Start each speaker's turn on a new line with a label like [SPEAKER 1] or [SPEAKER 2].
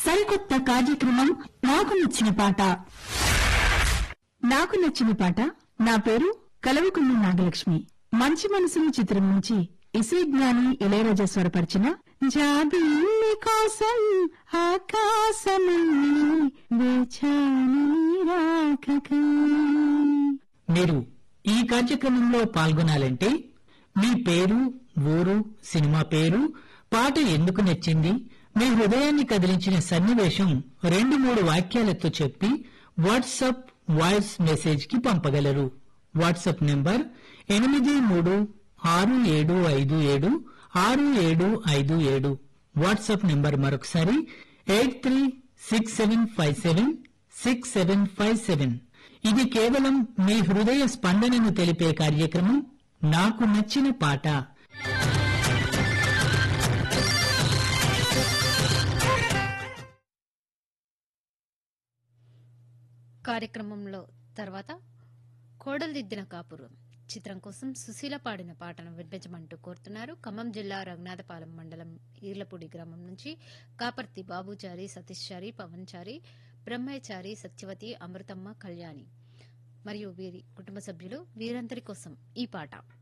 [SPEAKER 1] సరికొత్త కార్యక్రమం నాకు నచ్చిన పాట నాకు నచ్చిన పాట నా పేరు కలవకున్న నాగలక్ష్మి మంచి మనసులు చిత్రం నుంచి ఇసే జ్ఞాని ఇళయరాజా స్వరపరిచిన జాబిల్లి కోసం ఆకాశమని వేచాని రాకకై
[SPEAKER 2] మీరు ఈ కార్యక్రమంలో పాల్గొనాలంటే మీ పేరు ఊరు సినిమా పేరు పాట ఎందుకు నచ్చింది మీ హృదయాన్ని కదిలించిన సన్నివేశం రెండు మూడు వాక్యాలతో చెప్పి వాట్సాప్ వాయిస్ మెసేజ్ కి పంపగలరు వాట్సాప్ నెంబర్ ఎనిమిది మూడు ఆరు ఏడు ఐదు ఏడు ఆరు ఏడు ఐదు ఏడు వాట్సాప్ నెంబర్ మరొకసారి eight three six seven five seven six seven five seven ఇది కేవలం మీ హృదయ స్పందనను తెలిపే కార్యక్రమం నాకు నచ్చిన పాట
[SPEAKER 3] కార్యక్రమంలో తర్వాత కోడలిదిద్దిన కాపురం చిత్రం కోసం సుశీల పాడిన పాటను వినిపించమంటూ కోరుతున్నారు ఖమ్మం జిల్లా రఘునాథపాలెం మండలం ఈర్లపూడి గ్రామం నుంచి కాపర్తి బాబుచారి సతీష్చారి పవన్చారి బ్రహ్మచారి సత్యవతి అమృతమ్మ కళ్యాణి మరియు వీరి కుటుంబ సభ్యులు వీరందరి కోసం ఈ పాట